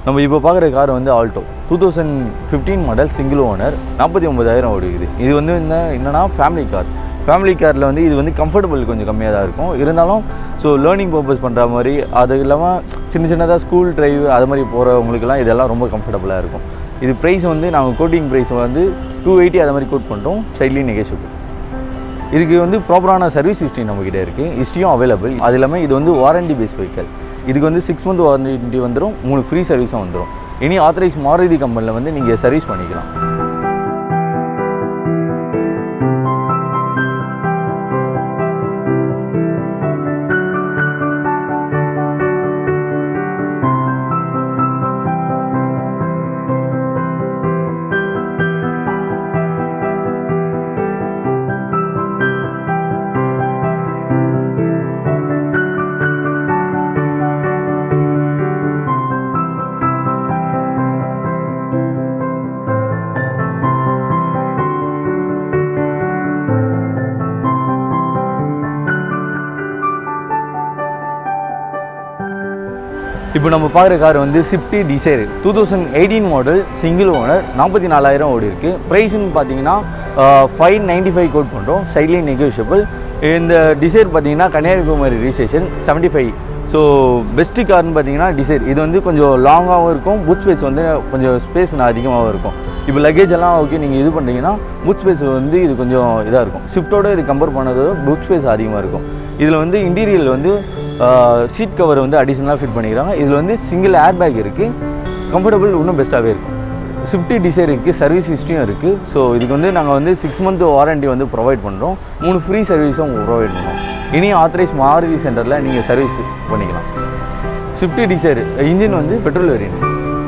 நம்ம இப்போ பார்க்குற கார் வந்து Alto two thousand fifteen model single owner நாற்பத்தி ஒம்பதாயிரம் ஓடிக்குது இது வந்து என்ன என்னன்னா ஃபேமிலி கார் ஃபேமிலி காரில் வந்து இது வந்து கம்ஃபர்டபுள் கொஞ்சம் கம்மியாக தான் இருக்கும் இருந்தாலும் ஸோ லேர்னிங் பர்பஸ் பண்ணுற மாதிரி அது இல்லாமல் சின்ன சின்னதாக ஸ்கூல் டிரைவ் அது மாதிரி போகிறவங்களுக்குலாம் இதெல்லாம் ரொம்ப கம்ஃபர்டபுளாக இருக்கும் இது ப்ரைஸ் வந்து நாங்கள் கோட்டிங் ப்ரைஸ் வந்து டூ எயிட்டி அது மாதிரி கோட் பண்ணுறோம் சைட்லி நெகேஷியபிள் இதுக்கு வந்து ப்ராப்பரான சர்வீஸ் ஹிஸ்ட்ரி நம்மக்கிட்ட இருக்குது ஹிஸ்ட்ரியும் அவைலபிள் அது இல்லாமல் இது வந்து வாரண்டி பேஸ் வெஹிக்கல் இதுக்கு வந்து சிக்ஸ் மந்த் வாரண்டி வந்துடும் மூணு ஃப்ரீ சர்வீஸும் வந்துடும் இனி ஆத்தரைஸ் மாருதி கம்பெனியில் வந்து நீங்கள் சர்வீஸ் பண்ணிக்கலாம் இப்போ நம்ம பார்க்குற கார் வந்து Swift Dzire two thousand eighteen model single owner நாற்பத்தி நாலாயிரம் ஓடி இருக்கு ப்ரைஸ்னு பார்த்தீங்கன்னா ஃபைவ் நைன்டி ஃபைவ் கோட் பண்ணுறோம் சைட்லி நெகோஷியபிள் இந்த டிசைர் பார்த்தீங்கன்னா Kanyakumari registration seventy five so best கார்னு பார்த்தீங்கன்னா டிசைர் இது வந்து கொஞ்சம் லாங்காகவும் இருக்கும் பூத் ஸ்பேஸ் வந்து கொஞ்சம் ஸ்பேஸ் அதிகமாகவும் இருக்கும் இப்போ லக்கேஜ் எல்லாம் ஓகே நீங்கள் இது பண்ணுறீங்கன்னா பூத் ஸ்பேஸ் வந்து இது கொஞ்சம் இதாக இருக்கும் ஷிஃப்ட்டோட இது கம்பேர் பண்ணதோட பூத் ஸ்பேஸ் அதிகமாக இருக்கும் இதில் வந்து இன்டீரியல் வந்து சீட் கவர் வந்து அடிஷ்னலாக ஃபிட் பண்ணிக்கிறாங்க இதில் வந்து சிங்கிள் ஏர் பேக் இருக்குது கம்ஃபர்டபுள் இன்னும் பெஸ்ட்டாகவே இருக்கும் ஸ்விஃப்டி டிசைர் இருக்குது சர்வீஸ் ஹிஸ்ட்ரியும் இருக்குது ஸோ இதுக்கு வந்து நாங்கள் வந்து சிக்ஸ் மந்த் வாரண்டி வந்து ப்ரொவைட் பண்ணுறோம் மூணு ஃப்ரீ சர்வீஸும் ப்ரொவைட் பண்ணுறோம் இனி ஆத்தரைஸ் மாருதி சென்டரில் நீங்கள் சர்வீஸ் பண்ணிக்கலாம் ஸ்விஃப்டி டிசைர் இன்ஜின் வந்து பெட்ரோல் வேரியன்ட்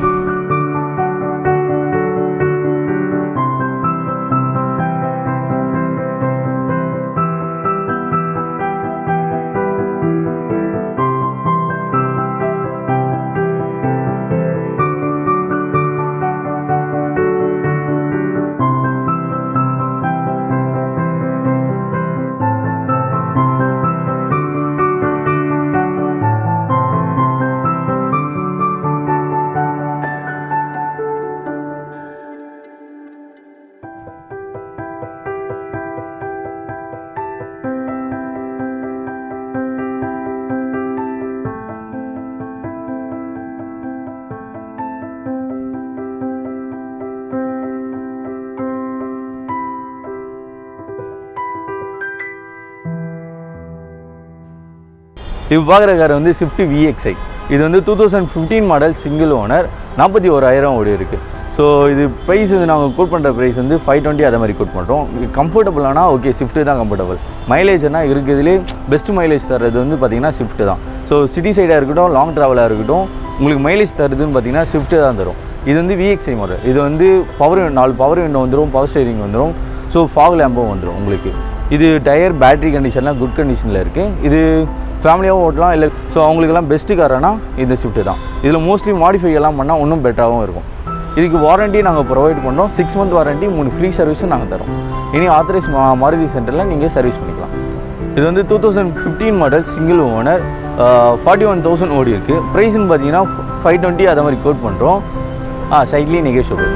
இப்போ பார்க்குற கார் வந்து ஸ்விஃப்ட் விஎக்ஸ்ஐ இது வந்து two thousand fifteen model single owner நாற்பத்தி ஓராயிரம் ஓடி இருக்குது ஸோ இது ப்ரைஸ் வந்து நாங்கள் கோட் பண்ணுற ப்ரைஸ் வந்து ஃபைவ் டுவெண்ட்டி அதை மாதிரி கோட் பண்ணுறோம் கம்ஃபர்டபுளானா ஓகே ஸ்விஃப்ட்டு தான் கம்ஃபர்டபுள் மைலேஜ்னா இருக்கிறதுலே பெஸ்ட் மைலேஜ் தர்றது வந்து பார்த்திங்கன்னா ஸ்விஃப்ட் தான் ஸோ சிட்டி சைடாக இருக்கட்டும் லாங் ட்ராவலாக இருக்கட்டும் உங்களுக்கு மைலேஜ் தருதுன்னு பார்த்தீங்கன்னா ஸ்விஃப்ட்டு தான் தரும் இது வந்து விஎக்ஸ்ஐ மாடல் இது வந்து பவர் நாலு பவர் விண்டோ வந்துடும் பவர் ஸ்டேரிங் வந்துடும் ஸோ ஃபாக் லேம்பும் வந்துடும் உங்களுக்கு இது டயர் பேட்டரி கண்டிஷன்லாம் குட் கண்டிஷனில் இருக்குது இது ஃபேமிலியாகவும் ஓட்டலாம் இல்லை ஸோ அவங்களுக்கெல்லாம் பெஸ்ட்டு காரனா இந்த ஸ்விஃப்ட்டு தான் இதில் மோஸ்ட்லி மாடிஃபை எல்லாம் பண்ணால் இன்னும் பெட்டராகவும் இருக்கும் இதுக்கு வாரண்டி நாங்கள் ப்ரொவைட் பண்ணுறோம் சிக்ஸ் மந்த் வாரண்டி மூணு ஃப்ரீ சர்வீஸும் நாங்கள் தரோம் இனி ஆத்தரைஸ் மா மாருதி சென்டரில் நீங்கள் சர்வீஸ் பண்ணிக்கலாம் இது வந்து two thousand fifteen model single owner forty one thousand ஓடி இருக்குது ப்ரைஸ்னு பார்த்தீங்கன்னா ஃபைவ் டுவெண்ட்டி அதை மாதிரி கோட் பண்ணுறோம் ஆ சைட்லி நெகோஷியபிள்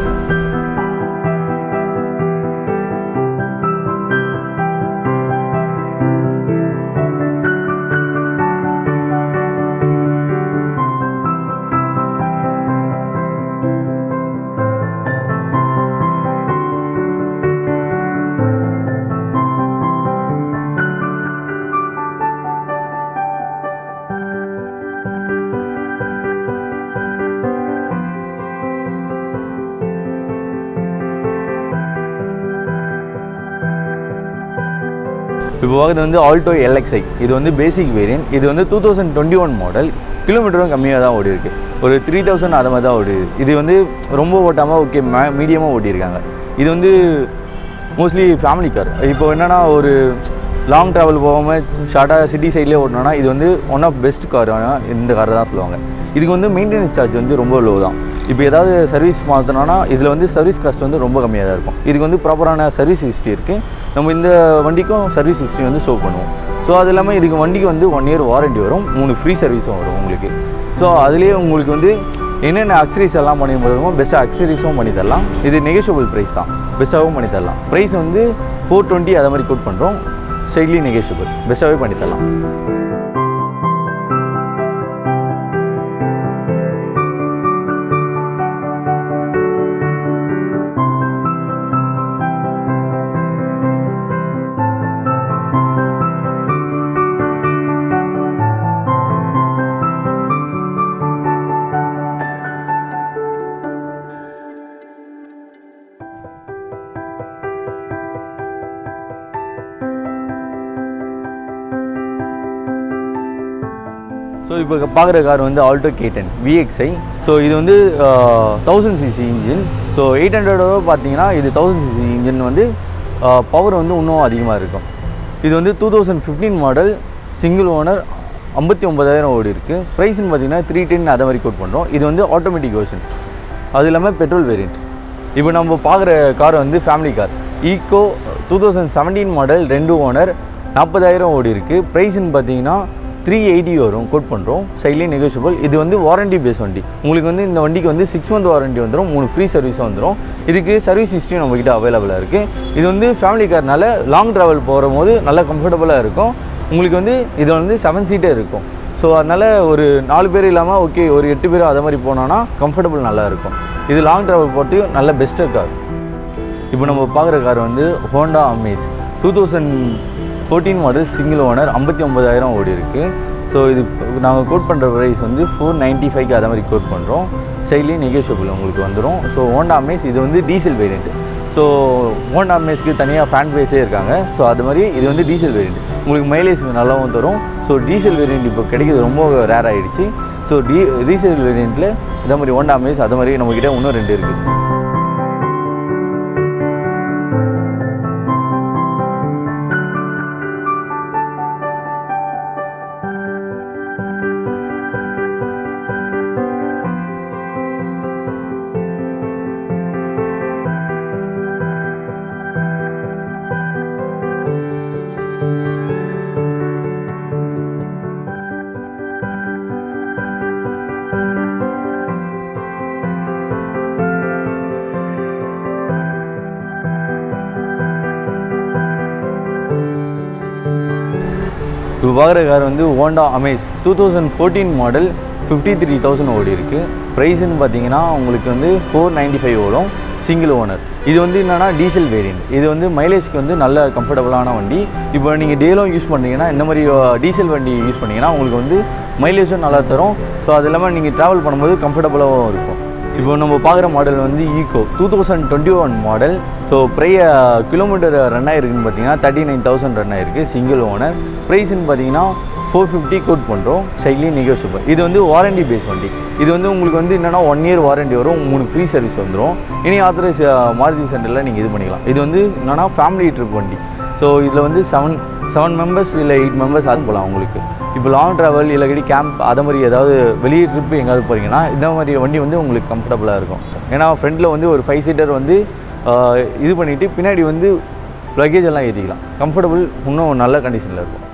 இப்போ பார்க்குறது வந்து ஆல்டோ எல்எக்ஸ்ஐ இது வந்து பேசிக் வேரியன்ட் இது வந்து two thousand twenty one model கிலோமீட்டரும் கம்மியாக தான் ஓடி இருக்கு ஒரு த்ரீ தௌசண்ட் அது மாதிரி தான் ஓடி இது வந்து ரொம்ப ஓட்டாமல் ஓகே மீடியமாக ஓட்டியிருக்காங்க இது வந்து மோஸ்ட்லி ஃபேமிலி கார் இப்போ என்னென்னா ஒரு லாங் ட்ராவல் போகாமல் ஷார்ட்டாக சிட்டி சைட்லேயே ஓட்டணும்னா இது வந்து ஒன் ஆஃப் பெஸ்ட் கார் இந்த காரை தான் சொல்லுவாங்க இதுக்கு வந்து மெயின்டெனன்ஸ் சார்ஜ் வந்து ரொம்ப லோ தான் இப்போ ஏதாவது சர்வீஸ் மாற்றணும்னா இதில் வந்து சர்வீஸ் காஸ்ட் வந்து ரொம்ப கம்மியாக தான் இருக்கும் இதுக்கு வந்து ப்ராப்பரான சர்வீஸ் ஹிஸ்ட்ரி இருக்குது நம்ம இந்த வண்டிக்கும் சர்வீஸ் ஹிஸ்ட்ரி வந்து ஷோ பண்ணுவோம் ஸோ அது இல்லாமல் இதுக்கு வண்டிக்கு வந்து ஒன் இயர் வாரண்டி வரும் மூணு ஃப்ரீ சர்வீஸும் வரும் உங்களுக்கு ஸோ அதுலேயே உங்களுக்கு வந்து என்னென்ன அக்சரிஸ் எல்லாம் பண்ணி தருமோ பெஸ்ட்டாக அக்சரிஸும் பண்ணி தரலாம் இது நெகோஷியபிள் ப்ரைஸ் தான் பெஸ்ட்டாகவும் பண்ணி தரலாம் ப்ரைஸ் வந்து ஃபோர் டுவெண்ட்டி அதை மாதிரி கோட் பண்ணுறோம் ஸ்டைட்லி நெகோஷியபிள் பெஸ்ட்டாகவே பண்ணி தரலாம் ஸோ இப்போ பார்க்குற கார் வந்து ஆல்டோ கேட்டன் விஎக்ஸ்ஐ ஸோ இது வந்து thousand CC engine so eight ஹண்ட்ரடோட பார்த்தீங்கன்னா இது தௌசண்ட் சிசி இன்ஜின் வந்து பவர் வந்து இன்னும் அதிகமாக இருக்கும் இது வந்து two thousand fifteen model single owner ஐம்பத்தி ஒம்பதாயிரம் ஓடி இருக்குது ப்ரைஸ்னு பார்த்தீங்கன்னா த்ரீ டென் அதை மாதிரி கோட் பண்ணுறோம் இது வந்து ஆட்டோமேட்டிக் வெர்ஷன் அது இல்லாமல் பெட்ரோல் வேரியண்ட் இப்போ நம்ம பார்க்குற கார் வந்து family car Eeco two thousand seventeen model ரெண்டு ஓனர் நாற்பதாயிரம் ஓடி இருக்குது ப்ரைஸ்னு பார்த்தீங்கன்னா த்ரீ எயிட்டி வரும் கோட் பண்ணுறோம் சைட்லேயும் நெகோஷியபிள் இது வந்து வாரண்டி பேஸ் வண்டி உங்களுக்கு வந்து இந்த வண்டிக்கு வந்து சிக்ஸ் மந்த் வாரண்டி வந்துடும் மூணு ஃப்ரீ சர்வீஸும் வந்துடும் இதுக்கு சர்வீஸ் ஹிஸ்ட்ரியும் நம்மக்கிட்ட அவைலபிளாக இருக்குது இது வந்து ஃபேமிலி கார்னால லாங் ட்ராவல் போகிற போது நல்லா கம்ஃபர்டபுளாக இருக்கும் உங்களுக்கு வந்து இது வந்து செவன் சீட்டே இருக்கும் ஸோ அதனால் ஒரு நாலு பேர் இல்லாமல் ஓகே ஒரு எட்டு பேரும் அதை மாதிரி போனோன்னா கம்ஃபர்டபுள் நல்லா இருக்கும் இது லாங் ட்ராவல் போகிறதுக்கு நல்ல பெஸ்ட்டு கார் இப்போ நம்ம பார்க்குற கார் வந்து Honda Amaze two thousand fourteen model single owner ஐம்பத்தி ஒம்பதாயிரம் ஓடி இருக்குது ஸோ இது நாங்கள் கோட் பண்ணுற ப்ரைஸ் வந்து ஃபோர் நைன்ட்டி ஃபைவ்க்கு அதை மாதிரி கோட் பண்ணுறோம் சைட்லேயும் நெகோஷியபிள் உங்களுக்கு வந்துடும் ஸோ ஹோண்டா அமேஸ் இது வந்து டீசல் வேரியண்ட் ஸோ ஹோண்டா அமேஸ்க்கு தனியாக ஃபேன் பேஸே இருக்காங்க ஸோ அது மாதிரி இது வந்து டீசல் வேரியண்ட் உங்களுக்கு மைலேஜ் நல்லாவும் தரும் ஸோ டீசல் வேரியண்ட் இப்போ கிடைக்கிறது ரொம்ப ரேர் ஆகிடுச்சு ஸோ டீ டீசல் வேரியண்ட்டில் இதே மாதிரி ஹோண்டா அமேஸ் அது மாதிரி நம்மக்கிட்ட இன்னும் ரெண்டு இருக்குது இப்போ பார்க்குற கார் வந்து Honda Amaze two thousand fourteen model fifty three thousand ஓடி இருக்குது ப்ரைஸ்னு பார்த்தீங்கன்னா உங்களுக்கு வந்து ஃபோர் நைன்ட்டி ஃபைவ் ஓடும் சிங்கிள் ஓனர் இது வந்து என்னென்னா டீசல் வேரியண்ட் இது வந்து மைலேஜ்க்கு வந்து நல்ல கம்ஃபர்டபுளான வண்டி இப்போ நீங்கள் டேலும் யூஸ் பண்ணீங்கன்னா இந்த மாதிரி டீசல் வண்டி யூஸ் பண்ணீங்கன்னா உங்களுக்கு வந்து மைலேஜும் நல்லா தரும் ஸோ அது இல்லாமல் நீங்கள் ட்ராவல் பண்ணும்போது கம்ஃபர்டபுளாகவும் இருக்கும் இப்போ நம்ம பார்க்குற மாடல் வந்து Eeco two thousand twenty one model so ப்ரைய கிலோமீட்டர் ரன் ஆயிருக்குன்னு பார்த்தீங்கன்னா தேர்ட்டி நைன் தௌசண்ட் ரன் ஆயிருக்கு சிங்கிள் ஓனர் ப்ரைஸ்ன்னு பார்த்தீங்கன்னா ஃபோர் ஃபிஃப்டி கோட் பண்ணுறோம் சைட்லேயும் நெகோஷியபிள் இது வந்து வாரண்டி பேஸ் வண்டி இது வந்து உங்களுக்கு வந்து என்னென்னா ஒன் இயர் வாரண்டி வரும் மூணு ஃப்ரீ சர்வீஸ் வந்துடும் இனி ஆத்தரைஸ் மாருதி சென்டரில் நீங்கள் இது பண்ணிக்கலாம் இது வந்து என்னென்னா ஃபேமிலி ட்ரிப் வண்டி ஸோ இதில் வந்து செவன் செவன் மெம்பர்ஸ் இல்லை எயிட் மெம்பர்ஸ் அது போகலாம் உங்களுக்கு இப்போ லாங் ட்ராவல் இல்லைக்கடி கேம்ப் அதை மாதிரி ஏதாவது வெளியே ட்ரிப் எங்கேயாவது போகிறீங்கன்னா இந்த மாதிரி வண்டி வந்து உங்களுக்கு கம்ஃபர்டபுளாக இருக்கும் ஏன்னா ஃப்ரண்ட்டில் வந்து ஒரு ஃபைவ் சீட்டர் வந்து ஆஹ், இது பண்ணிவிட்டு பின்னாடி வந்து லக்கேஜ் எல்லாம் ஏற்றிக்கலாம் கம்ஃபர்டபுள் இன்னும் நல்ல கண்டிஷனில் இருக்கும்